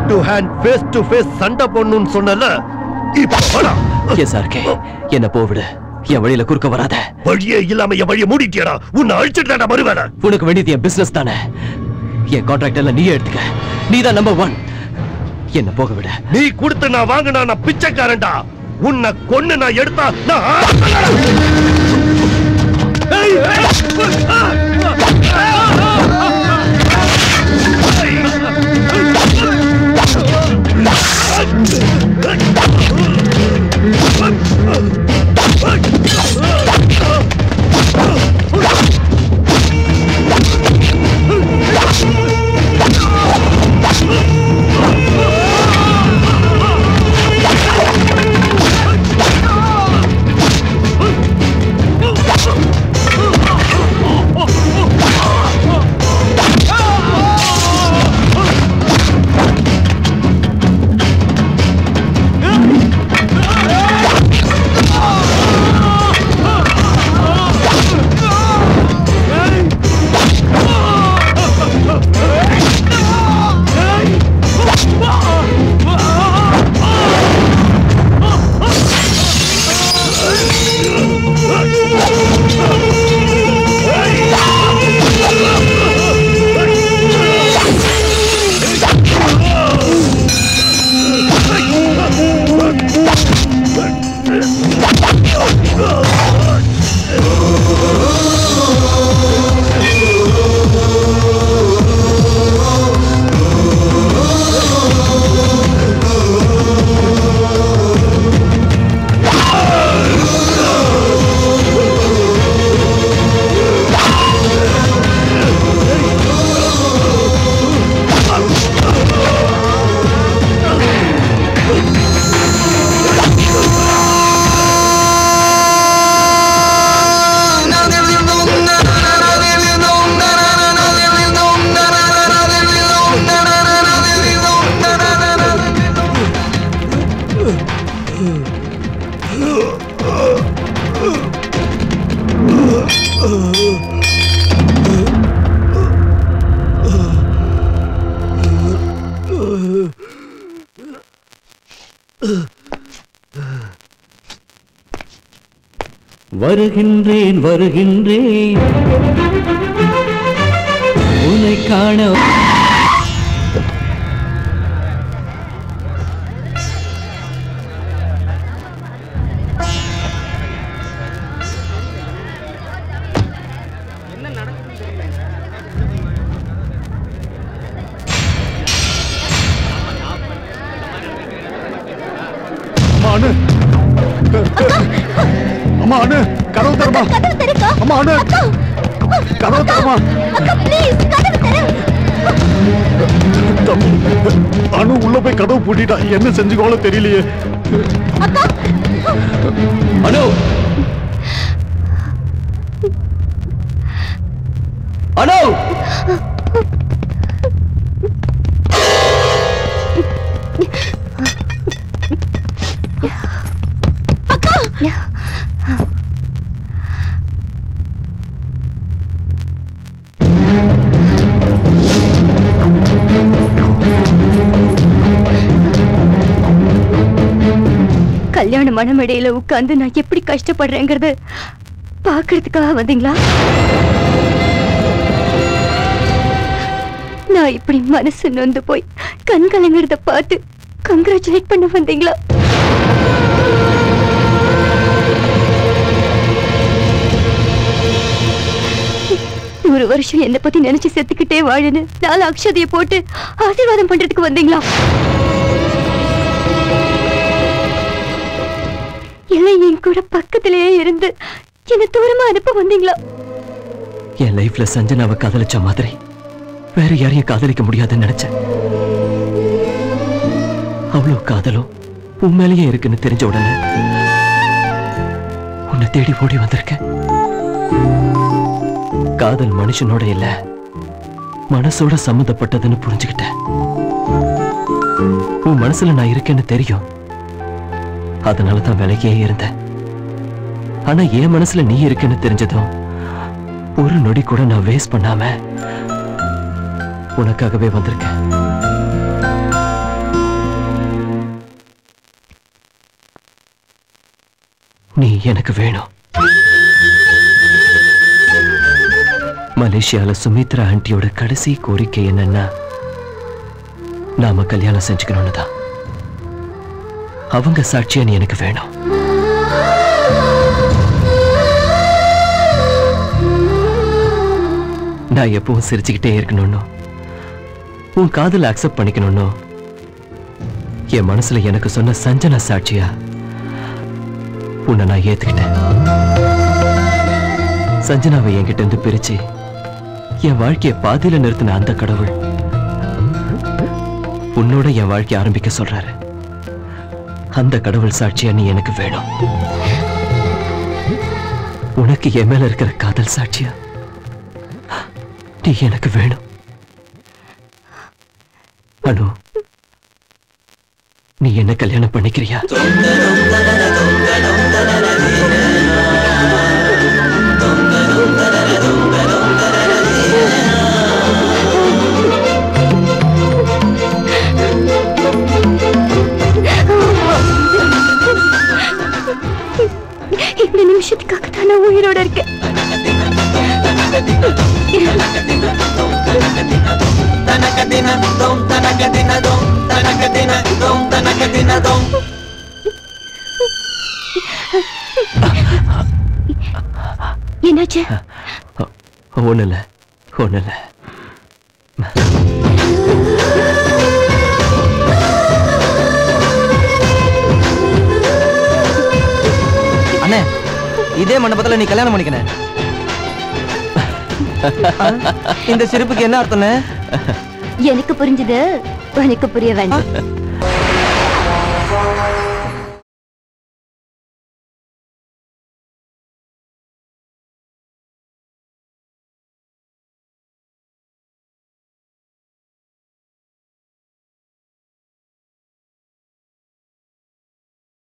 To hand face to face சண்டை போடணும்னு சொன்னல இப்போ வாடா. எஸ் ஆர்கே என்ன போவிடு என் வழியில குறுக்க வராத வழியே இல்லாம என் வழியை மூடிட்டியடா உன்னை அழிச்சிட்டு தான் வருவேன் உனக்கு வேண்டியது என் பிசினஸ் தானே என் கான்ட்ராக்ட் எல்லாம் நீயே எடுத்துக்க நீ தான் நம்பர் ஒன் என்ன போக விட நீ கொடுத்து நான் வாங்கினா நான் பிச்சைக்காரன்டா உன்னை கொன்னு நான் எடுத்தா நான் ஏய், ஏய், வருகின்றேன் வருகின்றேன் உன்னை காண அம்மா அண்ணு அம்மா அண்ணு கதவு தரமா அம்மா அண்ணு கதவு தரமா தம்பி, அனு உள்ள போய் கதவு பூட்டிட்டா என்ன செஞ்சுக்கோல தெரியலையே அனு அனு கல்யாண மனமேடையில உட்கார்ந்து நான் எப்படி கஷ்டப்படுறேங்கிறது பாக்குறதுக்காக வந்தீங்களா நான் இப்படி மனசு நொந்து போய் கண் கலங்குறத பார்த்து கங்க்ராச்சுலேட் பண்ண வந்தீங்களா ஒரு வருஷம் என்னை பத்தி நினைச்சு செத்துக்கிட்டே வாழுன்னு நாலு அக்ஷதைய போட்டு ஆசீர்வாதம் பண்றதுக்கு வந்தீங்களா இல்லை என் கூட பக்கத்திலேயே இருந்து என்ன தூரமா அனுப்ப வந்தீங்களா என் லைஃப்ல சஞ்சனாவை காதலிச்ச மாதிரி வேற யாரையும் காதலிக்க முடியாதுன்னு நினைச்சேன் அவ்வளவு காதலும் உன் மேலேயே இருக்குன்னு தெரிஞ்ச உடனே உன்னை தேடி ஓடி வந்திருக்கேன் காதல் மனுஷனோட இல்ல மனசோட சம்மந்தப்பட்டதுன்னு புரிஞ்சுக்கிட்டேன் உன் மனசுல நான் இருக்கேன்னு தெரியும் அதனால தான் விலகியே இருந்தேன் ஆனா என் மனசுல நீ இருக்குன்னு தெரிஞ்சதும் ஒரு நொடி கூட நான் வேஸ்ட் பண்ணாம உனக்காகவே வந்திருக்கேன் நீ எனக்கு வேணும் மலேசியால சுமித்ரா ஆண்டியோட கடைசி கோரிக்கை என்னன்னா நாம கல்யாணம் செஞ்சுக்கணும்னு தான் அவங்க சாட்சியா நீ எனக்கு வேணும் நான் எப்பவும் சிரிச்சுக்கிட்டே இருக்கணும்னு உன் காதல அக்செப்ட் பண்ணிக்கணும்னு என் மனசுல எனக்கு சொன்ன சஞ்சனா சாட்சியா உன்னை நான் ஏத்துக்கிட்டேன் சஞ்சனாவை என்கிட்ட இருந்து பிரிச்சு என் வாழ்க்கைய பாதியில நிறுத்தின அந்த கடவுள் உன்னோட என் வாழ்க்கைய ஆரம்பிக்க சொல்றாரு அந்த கடவுள் சாட்சியா நீ எனக்கு வேணும் உனக்கு என் மேல இருக்கிற காதல் சாட்சியா நீ எனக்கு வேணும் அனு நீ என்ன கல்யாணம் பண்ணிக்கிறியா இந்த நிமிஷத்துக்காக தான் நான் உயிரோட இருக்கேன் என்னாச்சு ஒண்ணு இல்ல ஒண்ணு இல்ல அண்ணே இதே மண்டபத்துல நீ கல்யாணம் பண்ணிக்கணே இந்த சிரிப்புக்கு என்ன அர்த்தம்ண்ணே எனக்கு புரிஞ்சது உனக்கு புரிய வேண்டாம்